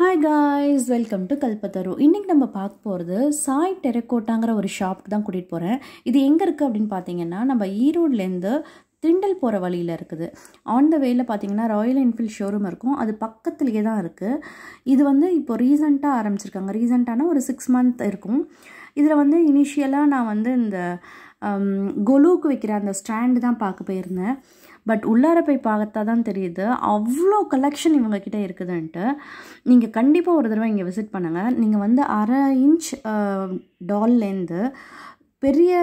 hi guys welcome to Kalpataru இன்றைக்கி நம்ம பார்க்க போகிறது சாய் டெரக்கோட்டாங்கிற ஒரு ஷாப்புக்கு தான் கூட்டிகிட்டு போகிறேன் இது எங்கே இருக்குது அப்படின்னு பார்த்தீங்கன்னா நம்ம ஈரோட்லேருந்து திண்டல் போகிற வழியில் இருக்குது ஆன் த வேல பார்த்தீங்கன்னா ராயல் என்ஃபீல்ட் ஷோரூம் இருக்கும் அது பக்கத்துலேயே தான் இருக்குது இது வந்து இப்போ ரீசெண்டாக ஆரம்பிச்சிருக்காங்க ரீசெண்டான ஒரு சிக்ஸ் மந்த் இருக்கும் இதில் வந்து இனிஷியலாக நான் வந்து இந்த கொலுவுக்கு வைக்கிற அந்த ஸ்டாண்டு தான் பார்க்க போயிருந்தேன் பட் உள்ளார போய் பார்த்தா தான் தெரியுது அவ்வளோ கலெக்ஷன் இவங்கக்கிட்ட இருக்குதுன்ட்டு நீங்கள் கண்டிப்பாக ஒரு தடவை இங்கே விசிட் பண்ணுங்கள் நீங்கள் வந்து அரை இன்ச் டால்லேருந்து பெரிய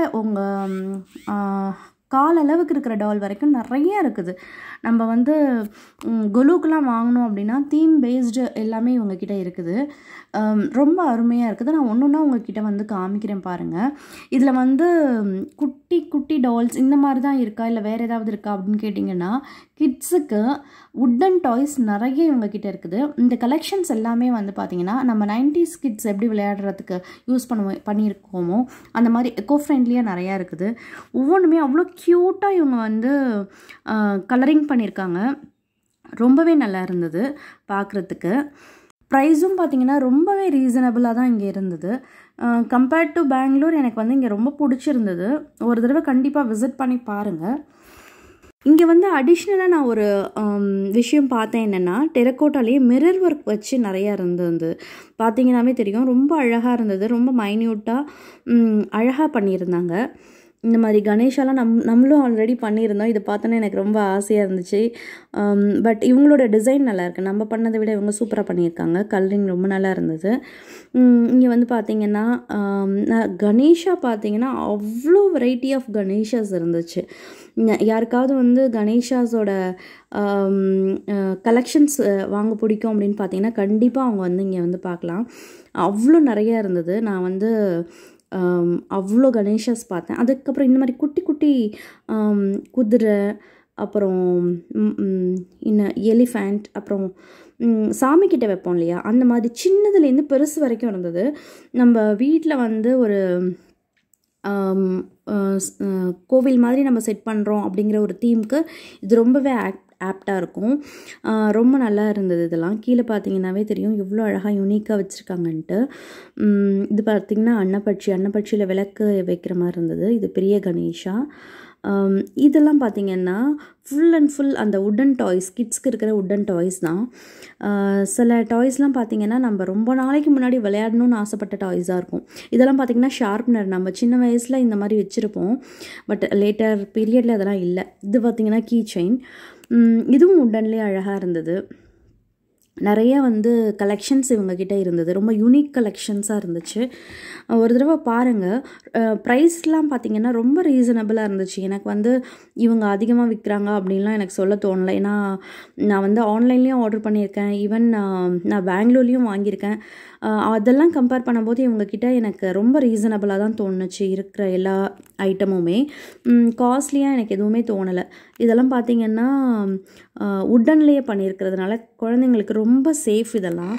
உங்கள் கால் அளவுக்கு இருக்கிற டால் வரைக்கும் நிறைய இருக்குது நம்ம வந்து குலுக்கெலாம் வாங்கினோம் அப்படின்னா தீம் பேஸ்டு எல்லாமே இவங்கக்கிட்ட இருக்குது ரொம்ப அருமையாக இருக்குது நான் ஒன்று ஒன்றா உங்ககிட்ட வந்து காமிக்கிறேன் பாருங்கள் இதில் வந்து குட்டி குட்டி டால்ஸ் இந்த மாதிரி தான் இருக்கா இல்லை வேறு ஏதாவது இருக்கா அப்படின்னு கேட்டிங்கன்னா கிட்ஸுக்கு உட்டன் டாய்ஸ் நிறைய இவங்கக்கிட்ட இருக்குது இந்த கலெக்ஷன்ஸ் எல்லாமே வந்து பார்த்திங்கன்னா நம்ம நைன்டிஸ் கிட்ஸ் எப்படி விளையாடுறதுக்கு யூஸ் பண்ணுவோம் பண்ணியிருக்கோமோ அந்த மாதிரி எக்கோ ஃப்ரெண்ட்லியாக நிறையா இருக்குது ஒவ்வொன்றுமே அவ்வளோ க்யூட்டாக இவங்க வந்து கலரிங் பண்ணியிருக்காங்க ரொம்பவே நல்லா இருந்தது பார்க்குறதுக்கு ப்ரைஸும் பார்த்திங்கன்னா ரொம்பவே ரீசனபிளாக தான் இங்கே இருந்தது கம்பேர்ட் டு பெங்களூர் எனக்கு வந்து இங்கே ரொம்ப பிடிச்சிருந்தது ஒரு தடவை கண்டிப்பாக விசிட் பண்ணி பாருங்கள் இங்கே வந்து அடிஷ்னலாக நான் ஒரு விஷயம் பார்த்தேன் என்னென்னா டெரக்கோட்டாலேயே மிரர் ஒர்க் வச்சு நிறையா இருந்தது பார்த்தீங்கன்னாவே தெரியும் ரொம்ப அழகாக இருந்தது ரொம்ப மைன்யூட்டாக அழகாக பண்ணியிருந்தாங்க இந்த மாதிரி கணேஷாலாம் நம் நம்மளும் ஆல்ரெடி பண்ணியிருந்தோம் இதை பார்த்தோன்னே எனக்கு ரொம்ப ஆசையாக இருந்துச்சு பட் இவங்களோட டிசைன் நல்லா இருக்குது நம்ம பண்ணதை விட இவங்க சூப்பராக பண்ணியிருக்காங்க கலரிங் ரொம்ப நல்லா இருந்தது இங்கே வந்து பார்த்திங்கன்னா கணேஷா பார்த்திங்கன்னா அவ்வளோ வெரைட்டி ஆஃப் கணேஷாஸ் இருந்துச்சு யாருக்காவது வந்து கணேஷாஸோட கலெக்ஷன்ஸ் வாங்க பிடிக்கும் அப்படின்னு பார்த்தீங்கன்னா கண்டிப்பாக அவங்க வந்து இங்கே வந்து பார்க்கலாம் அவ்வளோ நிறையா இருந்தது நான் வந்து அவ்வளோ கணேஷாஸ் பார்த்தேன் அதுக்கப்புறம் இந்த மாதிரி குட்டி குட்டி குதிரை அப்புறம் இன்னும் எலிஃபேண்ட் அப்புறம் சாமிக்கிட்ட வைப்போம் இல்லையா அந்த மாதிரி சின்னதுலேருந்து பெருசு வரைக்கும் இருந்தது நம்ம வீட்டில் வந்து ஒரு கோவில் மாதிரி நம்ம செட் பண்ணுறோம் அப்படிங்கிற ஒரு தீமுக்கு இது ரொம்பவே ஆக்ட் ஆப்டாக இருக்கும் ரொம்ப நல்லா இருந்தது இதெல்லாம் கீழே பார்த்தீங்கன்னாவே தெரியும் எவ்வளோ அழகாக யூனிக்காக வச்சுருக்காங்கன்ட்டு இது பார்த்திங்கன்னா அன்னப்பட்சி அன்னப்பட்சியில் விளக்கு வைக்கிற மாதிரி இருந்தது இது பெரிய கணேஷா இதெல்லாம் பார்த்திங்கன்னா ஃபுல் அண்ட் ஃபுல் அந்த உட்டன் டாய்ஸ் கிட்ஸ்க்கு இருக்கிற உட்டன் டாய்ஸ் தான் சில டாய்ஸ்லாம் பார்த்திங்கன்னா நம்ம ரொம்ப நாளைக்கு முன்னாடி விளையாடணும்னு ஆசைப்பட்ட டாய்ஸாக இருக்கும் இதெல்லாம் பார்த்திங்கன்னா ஷார்ப்னர் நம்ம சின்ன வயசில் இந்த மாதிரி வச்சுருப்போம் பட் லேட்டர் பீரியடில் அதெல்லாம் இல்லை இது பார்த்திங்கன்னா கீ செயின் இதுவும் உடன்லேயே அழகாக இருந்தது நிறைய வந்து கலெக்ஷன்ஸ் இவங்கக்கிட்ட இருந்தது ரொம்ப யூனிக் கலெக்ஷன்ஸாக இருந்துச்சு ஒரு தடவை பாருங்கள் ப்ரைஸ்லாம் பார்த்திங்கன்னா ரொம்ப ரீசனபிளாக இருந்துச்சு எனக்கு வந்து இவங்க அதிகமாக விற்கிறாங்க அப்படின்லாம் எனக்கு சொல்ல தோணலை ஏன்னா நான் வந்து ஆன்லைன்லேயும் ஆர்டர் பண்ணியிருக்கேன் ஈவன் நான் பெங்களூர்லேயும் வாங்கியிருக்கேன் அதெல்லாம் கம்பேர் பண்ணும்போது இவங்கக்கிட்ட எனக்கு ரொம்ப ரீசனபிளாக தான் தோணுச்சு இருக்கிற எல்லா ஐட்டமுமே காஸ்ட்லியாக எனக்கு எதுவுமே தோணலை இதெல்லாம் பார்த்திங்கன்னா உட்டன்லேயே பண்ணியிருக்கிறதுனால குழந்தைங்களுக்கு ரொம்ப சேஃப் இதெல்லாம்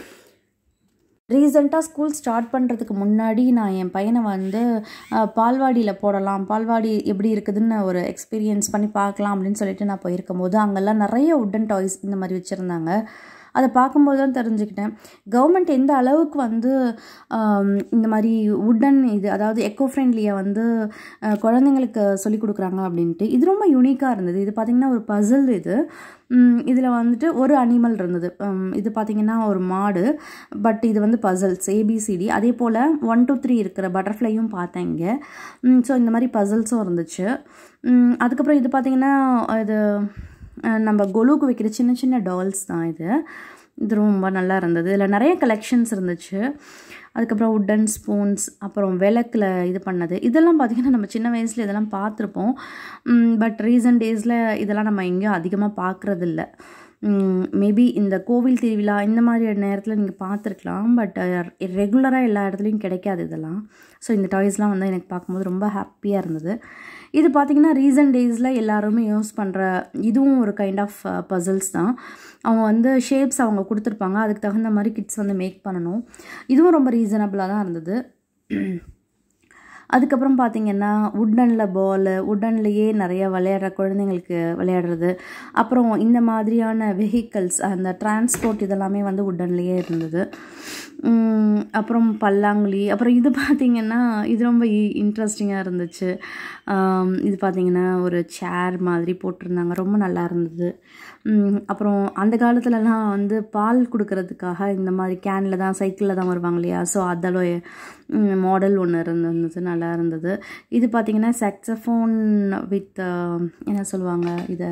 ரீசெண்டாக ஸ்கூல் ஸ்டார்ட் பண்ணுறதுக்கு முன்னாடி நான் என் பையனை வந்து பால்வாடியில் போடலாம் பால்வாடி எப்படி இருக்குதுன்னு ஒரு எக்ஸ்பீரியன்ஸ் பண்ணி பார்க்கலாம் அப்படின்னு சொல்லிட்டு நான் போயிருக்கும் போது அங்கெல்லாம் நிறைய உட்டன் டாய்ஸ் இந்த மாதிரி வச்சுருந்தாங்க அதை பார்க்கும்போது தான் தெரிஞ்சுக்கிட்டேன் கவர்மெண்ட் எந்த அளவுக்கு வந்து இந்த மாதிரி உட்டன் இது அதாவது எக்கோ ஃப்ரெண்ட்லியாக வந்து குழந்தைங்களுக்கு சொல்லிக் கொடுக்குறாங்க அப்படின்ட்டு இது ரொம்ப யூனிக்காக இருந்தது இது பார்த்திங்கன்னா ஒரு பசில் இது இதில் வந்துட்டு ஒரு அனிமல் இருந்தது இது பார்த்திங்கன்னா ஒரு மாடு பட் இது வந்து பசல்ஸ் ஏபிசிடி அதே போல் ஒன் டூ த்ரீ இருக்கிற பட்டர்ஃப்ளையும் பார்த்தேன் இங்கே ஸோ இந்த மாதிரி பசல்ஸும் இருந்துச்சு அதுக்கப்புறம் இது பார்த்திங்கன்னா இது நம்ம கொலுக்கு வைக்கிற சின்ன சின்ன டால்ஸ் தான் இது இது ரொம்ப நல்லா இருந்தது இதில் நிறைய கலெக்ஷன்ஸ் இருந்துச்சு அதுக்கப்புறம் உட்டன் ஸ்பூன்ஸ் அப்புறம் விளக்கில் இது பண்ணது இதெல்லாம் பார்த்திங்கன்னா நம்ம சின்ன வயசில் இதெல்லாம் பார்த்துருப்போம் பட் ரீசன்ட் டேஸில் இதெல்லாம் நம்ம எங்கேயும் அதிகமாக பார்க்குறதில்ல மேபி இந்த கோவில் திருவிழா இந்த மாதிரி நேரத்தில் நீங்கள் பார்த்துருக்கலாம் பட் ரெகுலராக எல்லா இடத்துலையும் கிடைக்காது இதெல்லாம் ஸோ இந்த டாய்ஸ்லாம் வந்து எனக்கு பார்க்கும்போது ரொம்ப ஹாப்பியாக இருந்தது இது பார்த்திங்கன்னா ரீசன்ட் டேஸில் எல்லாருமே யூஸ் பண்ணுற இதுவும் ஒரு கைண்ட் ஆஃப் பசில்ஸ் தான் அவங்க வந்து ஷேப்ஸ் அவங்க கொடுத்துருப்பாங்க அதுக்கு தகுந்த மாதிரி கிட்ஸ் வந்து மேக் பண்ணணும் இதுவும் ரொம்ப ரீசனபிளாக தான் இருந்தது அதுக்கப்புறம் பார்த்தீங்கன்னா உட்டனில் பால் உட்டன்லேயே நிறைய விளையாடுற குழந்தைங்களுக்கு விளையாடுறது அப்புறம் இந்த மாதிரியான வெஹிக்கல்ஸ் அந்த டிரான்ஸ்போர்ட் இதெல்லாமே வந்து உட்டன்லேயே இருந்தது உம், அப்புறம் பல்லாங்குழி அப்புறம் இது பார்த்தீங்கன்னா இது ரொம்ப இன்ட்ரெஸ்டிங்காக இருந்துச்சு ஆம், இது பார்த்தீங்கன்னா ஒரு சேர் மாதிரி போட்டிருந்தாங்க ரொம்ப நல்லா இருந்தது உம், அப்புறம் அந்த காலத்துலலாம் வந்து பால் கொடுக்கறதுக்காக இந்த மாதிரி கேனில் தான் சைக்கிளில் தான் வருவாங்க இல்லையா ஸோ அதோட மாடல் ஒன்று இருந்தது நல்லா இருந்தது இது பார்த்தீங்கன்னா செக்ஸஃபோன் வித் என்ன சொல்லுவாங்க இதை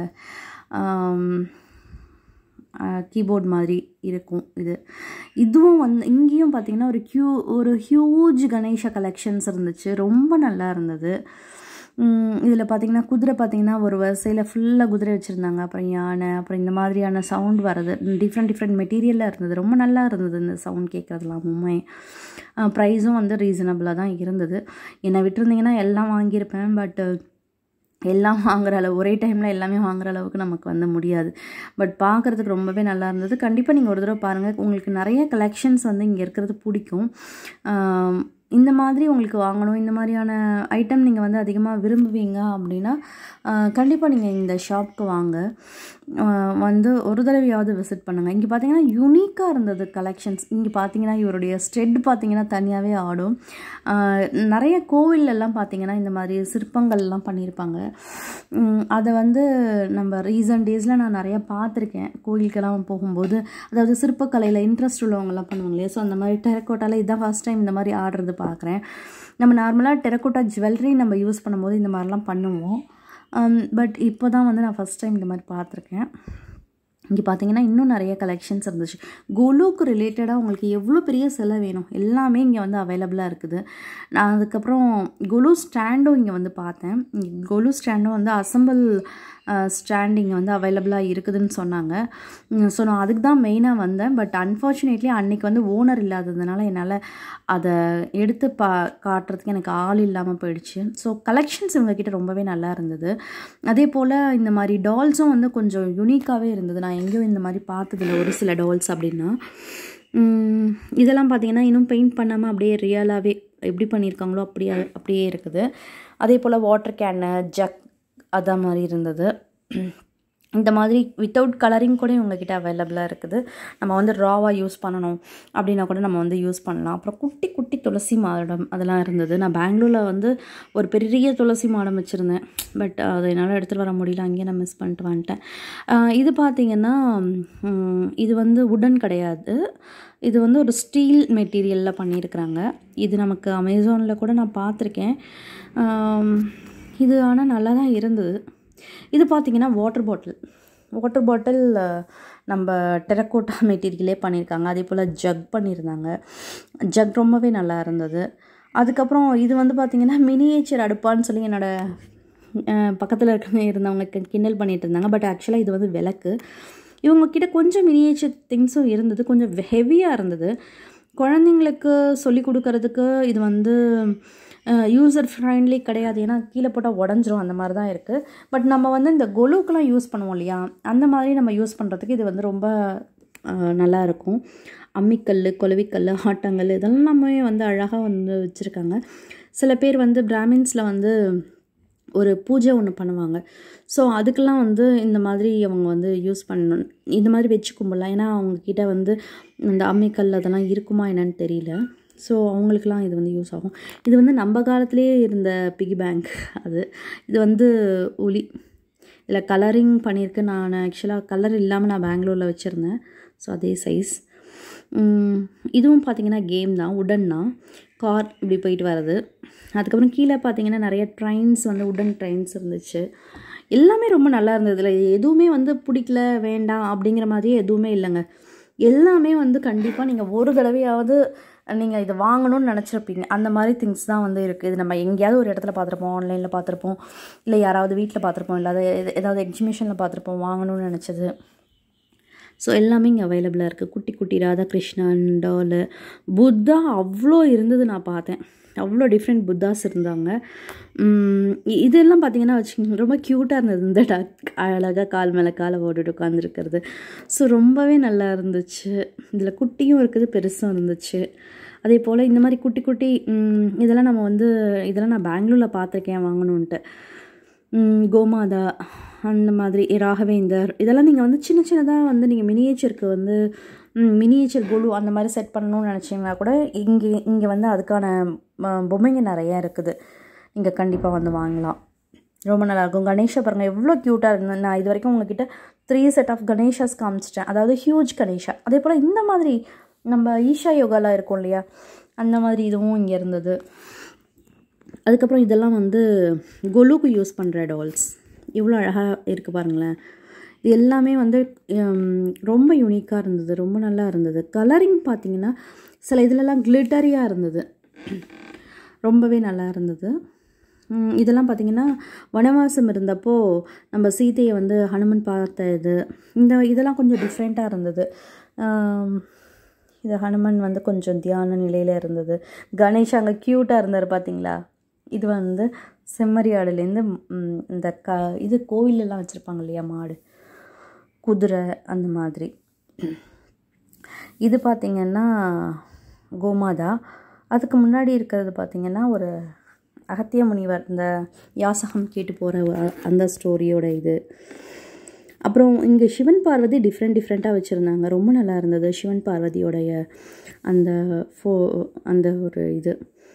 கீபோர்ட் மாதிரி இருக்கும் இது இதுவும் வந்து இங்கேயும் பார்த்தீங்கன்னா ஒரு ஹியூ ஒரு ஹியூஜ் கணேஷா கலெக்ஷன்ஸ் இருந்துச்சு ரொம்ப நல்லா இருந்தது இதில் பார்த்தீங்கன்னா குதிரை பார்த்தீங்கன்னா ஒரு வரிசையில் ஃபுல்லாக குதிரை வச்சுருந்தாங்க அப்புறம் யானை அப்புறம் இந்த மாதிரியான சவுண்ட் வர்றது டிஃப்ரெண்ட் டிஃப்ரெண்ட் மெட்டீரியலில் இருந்தது ரொம்ப நல்லா இருந்தது இந்த சவுண்ட் கேட்குறதுலாமுமே ப்ரைஸும் வந்து ரீசனபிளாக தான் இருந்தது என்னை விட்டுருந்தீங்கன்னா எல்லாம் வாங்கியிருப்பேன் பட்டு எல்லாம் வாங்குற அளவு ஒரே டைமில் எல்லாமே வாங்குற அளவுக்கு நமக்கு வந்து முடியாது பட் பார்க்குறதுக்கு ரொம்பவே நல்லா இருந்தது கண்டிப்பாக நீங்கள் ஒரு தடவை பாருங்கள் உங்களுக்கு நிறைய கலெக்ஷன்ஸ் வந்து இங்கே இருக்கிறது பிடிக்கும் ஆம், இந்த மாதிரி உங்களுக்கு வாங்கணும் இந்த மாதிரியான ஐட்டம் நீங்கள் வந்து அதிகமாக விரும்புவீங்க அப்படின்னா கண்டிப்பாக நீங்கள் இந்த ஷாப்க்கு வாங்க ஆஹ் வந்து ஒரு தடவையாவது விசிட் பண்ணுங்கள் இங்கே பார்த்தீங்கன்னா யூனிக்காக இருந்தது கலெக்ஷன்ஸ் இங்கே பார்த்தீங்கன்னா இவருடைய ஸ்டெட் பார்த்தீங்கன்னா தனியாகவே ஆடும் ஆஹ் நிறைய கோவில்லெல்லாம் பார்த்தீங்கன்னா இந்த மாதிரி சிற்பங்கள்லாம் பண்ணியிருப்பாங்க உம் அதை வந்து நம்ம ரீசன்ட் டேஸில் நான் நிறைய பார்த்துருக்கேன் கோயிலுக்கெல்லாம் போகும்போது அதாவது சிற்பக்கலையில் இன்ட்ரெஸ்ட் உள்ளவங்கலாம் பண்ணுவாங்க இல்லையா ஸோ அந்த மாதிரி டெரக்கோட்டாவில் இதுதான் ஃபஸ்ட் டைம் இந்த மாதிரி ஆடுறது பார்க்குறேன் நம்ம நார்மலாக டெரக்கோட்டா ஜுவல்லரி நம்ம யூஸ் பண்ணும்போது இந்த மாதிரிலாம் பண்ணுவோம் பட் இப்போ தான் வந்து நான் ஃபஸ்ட் டைம் இந்த மாதிரி பார்த்துருக்கேன் இங்கே பார்த்தீங்கன்னா இன்னும் நிறைய கலெக்ஷன்ஸ் இருந்துச்சு கோலுக்கு ரிலேட்டடாக உங்களுக்கு எவ்வளோ பெரிய சிலை வேணும் எல்லாமே இங்கே வந்து அவைலபிளாக இருக்குது நான் அதுக்கப்புறம் கோலு ஸ்டாண்டும் இங்கே வந்து பார்த்தேன் இங்க கோலு ஸ்டாண்டும் வந்து அசம்பிள் ஸ்டாண்ட் இங்கே வந்து அவைலபிளாக இருக்குதுன்னு சொன்னாங்க ஸோ நான் அதுக்கு தான் மெயினாக வந்தேன் பட் அன்ஃபார்ச்சுனேட்லி அன்னைக்கு வந்து ஓனர் இல்லாததுனால என்னால் அதை எடுத்து பா காட்டுறதுக்கு எனக்கு ஆள் இல்லாமல் போயிடுச்சு ஸோ கலெக்ஷன்ஸ் இவங்கக்கிட்ட ரொம்பவே நல்லா இருந்தது அதே போல் இந்த மாதிரி டால்ஸும் வந்து கொஞ்சம் யூனிக்காகவே இருந்தது நான் எங்கேயும் இந்த மாதிரி பார்த்ததில்ல ஒரு சில டால்ஸ் அப்படின்னா உம், இதெல்லாம் பார்த்தீங்கன்னா இன்னும் பெயிண்ட் பண்ணாமல் அப்படியே ரியலாகவே எப்படி பண்ணியிருக்காங்களோ அப்படியே அப்படியே இருக்குது அதே போல் வாட்டர் கேனு ஜக் அதான் மாதிரி இருந்தது இந்த மாதிரி வித்தவுட் கலரிங் கூட இவங்கக்கிட்ட அவைலபிளாக இருக்குது நம்ம வந்து ராவாக யூஸ் பண்ணணும் அப்படின்னா கூட நம்ம வந்து யூஸ் பண்ணலாம் அப்புறம் குட்டி குட்டி துளசி மாடம் அதெல்லாம் இருந்தது நான் பெங்களூரில் வந்து ஒரு பெரிய துளசி மாடம் வச்சுருந்தேன் பட் அதை என்னால் எடுத்துகிட்டு வர முடியல அங்கேயே நான் மிஸ் பண்ணிட்டு வந்துட்டேன் ஆஹ் இது பார்த்திங்கன்னா ம், இது வந்து உடன் கிடையாது இது வந்து ஒரு ஸ்டீல் மெட்டீரியலில் பண்ணியிருக்கிறாங்க இது நமக்கு அமேசானில் கூட நான் பார்த்துருக்கேன் ஆம், இது ஆனால் நல்லா தான் இருந்தது இது பார்த்தீங்கன்னா வாட்டர் பாட்டில் வாட்டர் பாட்டில் நம்ம டெரக்கோட்டா மெட்டீரியலே பண்ணியிருக்காங்க அதே போல் ஜக் பண்ணியிருந்தாங்க ஜக் ரொம்பவே நல்லா இருந்தது அதுக்கப்புறம் இது வந்து பார்த்திங்கன்னா மினியேச்சர் அடுப்பான்னு சொல்லி என்னோட பக்கத்தில் இருக்க இருந்தவங்க கி- கிண்டல் பண்ணிட்டு இருந்தாங்க பட் ஆக்சுவலாக இது வந்து விளக்கு இவங்க கிட்ட கொஞ்சம் மினியேச்சர் திங்ஸும் இருந்தது கொஞ்சம் ஹெவியாக இருந்தது குழந்தைங்களுக்கு சொல்லி கொடுக்கறதுக்கு இது வந்து யூசர் ஃப்ரெண்ட்லி கிடையாது ஏன்னா கீழே போட்டால் உடஞ்சிரும் அந்த மாதிரி தான் இருக்குது பட் நம்ம வந்து இந்த கொலுக்கெலாம் யூஸ் பண்ணுவோம் இல்லையா அந்த மாதிரி நம்ம யூஸ் பண்ணுறதுக்கு இது வந்து ரொம்ப அஹ், நல்லா இருக்கும் அம்மிக்கல் கொலவிக்கல் ஆட்டங்கல் இதெல்லாமே வந்து அழகாக வந்து வச்சுருக்காங்க சில பேர் வந்து பிராமின்ஸில் வந்து ஒரு பூஜை ஒன்று பண்ணுவாங்க ஸோ அதுக்கெல்லாம் வந்து இந்த மாதிரி அவங்க வந்து யூஸ் பண்ணணும் இந்த மாதிரி வச்சு கும்பிடலாம் ஏன்னா அவங்கக்கிட்ட வந்து இந்த அம்மிக்கல் அதெல்லாம் இருக்குமா என்னன்னு தெரியல ஸோ அவங்களுக்குலாம் இது வந்து யூஸ் ஆகும் இது வந்து நம்ம காலத்திலே இருந்த பிகி பேங்க் அது இது வந்து ஒலி இதில் கலரிங் பண்ணியிருக்கு நான் ஆக்சுவலாக கலர் இல்லாமல் நான் பெங்களூரில் வச்சுருந்தேன் ஸோ அதே சைஸ் இதுவும் பார்த்தீங்கன்னா கேம் தான் உடன் தான் கார் இப்படி போயிட்டு வர்றது அதுக்கப்புறம் கீழே பார்த்தீங்கன்னா நிறைய ட்ரெயின்ஸ் வந்து உடன் ட்ரெயின்ஸ் இருந்துச்சு எல்லாமே ரொம்ப நல்லா இருந்தது இதில் எதுவுமே வந்து பிடிக்கல வேண்டாம் அப்படிங்கிற மாதிரியே எதுவுமே இல்லைங்க எல்லாமே வந்து கண்டிப்பாக நீங்கள் ஒரு தடவையாவது நீங்கள் இதை வாங்கணும்னு நினச்சிருப்பீங்க அந்த மாதிரி திங்ஸ் தான் வந்து இருக்குது இது நம்ம எங்கேயாவது ஒரு இடத்துல பார்த்துருப்போம் ஆன்லைனில் பார்த்துருப்போம் இல்லை யாராவது வீட்டில் பார்த்துருப்போம் இல்லாத எது- ஏதாவது எக்ஸிபிஷனில் பார்த்துருப்போம் வாங்கணும்னு நினச்சது ஸோ எல்லாமே இங்கே அவைலபிளாக இருக்குது குட்டி குட்டி ராதாகிருஷ்ணன் டாலு புத்தா அவ்வளோ இருந்தது நான் பார்த்தேன் அவ்வளோ டிஃப்ரெண்ட் புத்தாஸ் இருந்தாங்க உம், இ- இதெல்லாம் பார்த்தீங்கன்னா வச்சுக்கோங்க ரொம்ப க்யூட்டாக இருந்தது இந்த டக் அழகாக கால் மேலே காலை போட்டுட்டு உட்காந்துருக்கிறது ஸோ ரொம்பவே நல்லா இருந்துச்சு இதில் குட்டியும் இருக்குது பெருசும் இருந்துச்சு அதே போல் இந்த மாதிரி குட்டி குட்டி உம், இதெல்லாம் நம்ம வந்து இதெல்லாம் நான் பெங்களூரில் பார்த்துருக்கேன் வாங்கணுன்ட்டு உம், கோமாதா அந்த மாதிரி ராகவேந்தர் இதெல்லாம் நீங்கள் வந்து சின்ன சின்னதாக வந்து நீங்கள் மினியேச்சருக்கு வந்து மினியேச்சர் குழு அந்த மாதிரி செட் பண்ணணும்னு நினச்சிங்கன்னா கூட இங்கே இங்கே வந்து அதுக்கான ம, பொம்மைங்க நிறையா இருக்குது இங்கே கண்டிப்பாக வந்து வாங்கலாம் ரொம்ப நல்லாயிருக்கும் கணேஷா பாருங்கள் எவ்வளோ க்யூட்டாக இருந்தது நான் இது வரைக்கும் உங்ககிட்ட த்ரீ செட் ஆஃப் கணேஷாஸ் காமிச்சிட்டேன் அதாவது ஹியூஜ் கணேஷா அதே போல் இந்த மாதிரி நம்ம ஈஷா யோகாலாம் இருக்கும் இல்லையா அந்த மாதிரி இதுவும் இங்கே இருந்தது அதுக்கப்புறம் இதெல்லாம் வந்து கொலுக்கு யூஸ் பண்ணுற டால்ஸ் எவ்வளோ அழகாக இருக்குது பாருங்களேன் இது எல்லாமே வந்து ஹம், ரொம்ப யூனிக்காக இருந்தது ரொம்ப நல்லா இருந்தது கலரிங் பார்த்தீங்கன்னா சில இதிலெல்லாம் கிளிட்டரியாக இருந்தது ரொம்பவே நல்லா இருந்தது உம், இதெல்லாம் பார்த்தீங்கன்னா வனவாசம் இருந்தப்போ நம்ம சீதையை வந்து ஹனுமன் பார்த்த இது இந்த இதெல்லாம் கொஞ்சம் டிஃப்ரெண்ட்டாக இருந்தது ஆம், இது ஹனுமன் வந்து கொஞ்சம் தியான நிலையில் இருந்தது கணேஷ் அங்கே க்யூட்டாக இருந்தார் பார்த்தீங்களா இது வந்து செம்மறி ஆடுலேருந்து ம், இந்த க இது கோவிலெல்லாம் வச்சுருப்பாங்க இல்லையா மாடு குதிரை அந்த மாதிரி இது பார்த்திங்கன்னா கோமாதா அதுக்கு முன்னாடி இருக்கிறது பார்த்திங்கன்னா ஒரு அகத்திய முனிவர் இந்த யாசகம் கேட்டு போகிற அந்த ஸ்டோரியோட இது அப்புறம் இங்கே சிவன் பார்வதி டிஃப்ரெண்ட் டிஃப்ரெண்ட்டாக வச்சுருந்தாங்க ரொம்ப நல்லா இருந்தது சிவன் பார்வதியோடைய அந்த ஃபோ அந்த ஒரு இது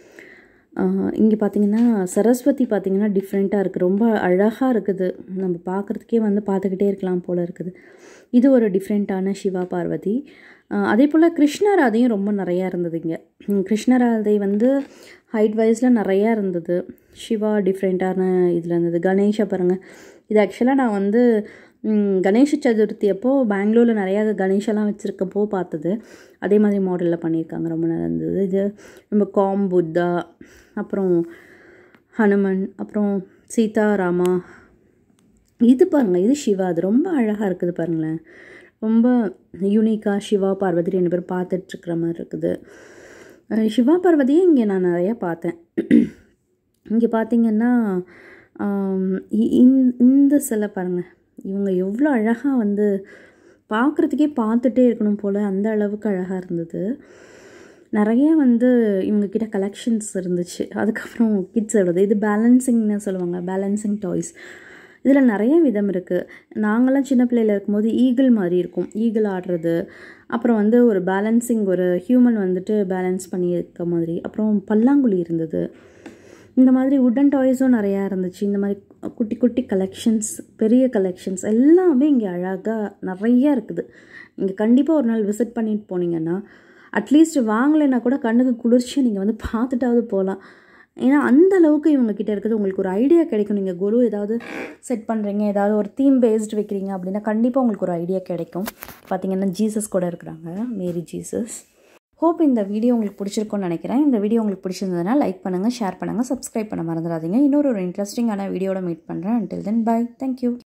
இங்கே பார்த்தீங்கன்னா சரஸ்வதி பார்த்தீங்கன்னா டிஃப்ரெண்ட்டாக இருக்குது ரொம்ப அழகாக இருக்குது நம்ம பார்க்குறதுக்கே வந்து பார்த்துக்கிட்டே இருக்கலாம் போல் இருக்குது இது ஒரு டிஃப்ரெண்ட்டான சிவா பார்வதி ஆஹ் அதே போல் கிருஷ்ணராதையும் ரொம்ப நிறையா இருந்தது இங்கே ம், கிருஷ்ணராதை வந்து ஹைட் வைஸில் நிறையா இருந்தது சிவா டிஃப்ரெண்ட்டான இதில் இருந்தது கணேஷை பாருங்கள் இது ஆக்சுவலாக நான் வந்து ம், கணேஷ சதுர்த்தி அப்போ பெங்களூரில் நிறையா கணேஷெல்லாம் வச்சுருக்கப்போ பார்த்தது அதே மாதிரி மாடலில் பண்ணியிருக்காங்க ரொம்ப நல்லா இருந்தது இது நம்ம காம் புத்தா அப்புறம் ஹனுமன் அப்புறம் சீதா ராமா இது பாருங்கள் இது சிவா அது ரொம்ப அழகாக இருக்குது பாருங்களேன் ரொம்ப யூனிக்காக சிவா பார்வதி ரெண்டு பேரும் பார்த்துட்ருக்குற மாதிரி இருக்குது அஹ் சிவா பார்வதியை இங்கே நான் நிறையா பார்த்தேன் இங்கே பார்த்தீங்கன்னா ஆம், இ- இந்த- இந்த சிலை பாருங்கள் இவங்க எவ்வளோ அழகாக வந்து பார்க்குறதுக்கே பார்த்துட்டே இருக்கணும் போல் அந்த அளவுக்கு அழகாக இருந்தது நிறைய வந்து இவங்கக்கிட்ட கலெக்ஷன்ஸ் இருந்துச்சு அதுக்கப்புறம் கிட்ஸோடது இது பேலன்சிங்னு சொல்லுவாங்க பேலன்சிங் டாய்ஸ் இதில் நிறைய விதம் இருக்குது நாங்களாம் சின்ன பிள்ளையில இருக்கும்போது ஈகிள் மாதிரி இருக்கும் ஈகிள் ஆடுறது அப்புறம் வந்து ஒரு பேலன்சிங் ஒரு ஹியூமன் வந்துட்டு பேலன்ஸ் பண்ணி இருக்க மாதிரி அப்புறம் பல்லாங்குழி இருந்தது இந்த மாதிரி உட்டன் டாய்ஸும் நிறையா இருந்துச்சு இந்த மாதிரி குட்டி குட்டி கலெக்ஷன்ஸ் பெரிய கலெக்ஷன்ஸ் எல்லாமே இங்கே அழகாக நிறையா இருக்குது இங்கே கண்டிப்பாக ஒரு நாள் விசிட் பண்ணிட்டு போனீங்கன்னா அட்லீஸ்ட் வாங்கலைன்னா கூட கண்ணுக்கு குளிர்ச்சியாக நீங்கள் வந்து பார்த்துட்டாவது போகலாம் ஏன்னா அந்த அளவுக்கு இவங்க கிட்ட இருக்குது உங்களுக்கு ஒரு ஐடியா கிடைக்கும் நீங்கள் குரு ஏதாவது செட் பண்ணுறீங்க ஏதாவது ஒரு தீம் பேஸ்டு வைக்கிறீங்க அப்படின்னா கண்டிப்பாக உங்களுக்கு ஒரு ஐடியா கிடைக்கும் பார்த்தீங்கன்னா ஜீசஸ் கூட இருக்கிறாங்க மேரி ஜீசஸ் ஹோப் இந்த வீடியோ உங்களுக்கு பிடிச்சிருக்கும்னு நினைக்கிறேன் இந்த வீடியோ உங்களுக்கு பிடிச்சிருந்ததுன்னா லைக் பண்ணுங்கள் ஷேர் பண்ணுங்கள் சப்ஸ்கிரைப் பண்ண மறந்துடாதீங்க இன்னொரு ஒரு இன்ட்ரெஸ்டிங்கான வீடியோட மீட் பண்ணுறேன் until then bye thank you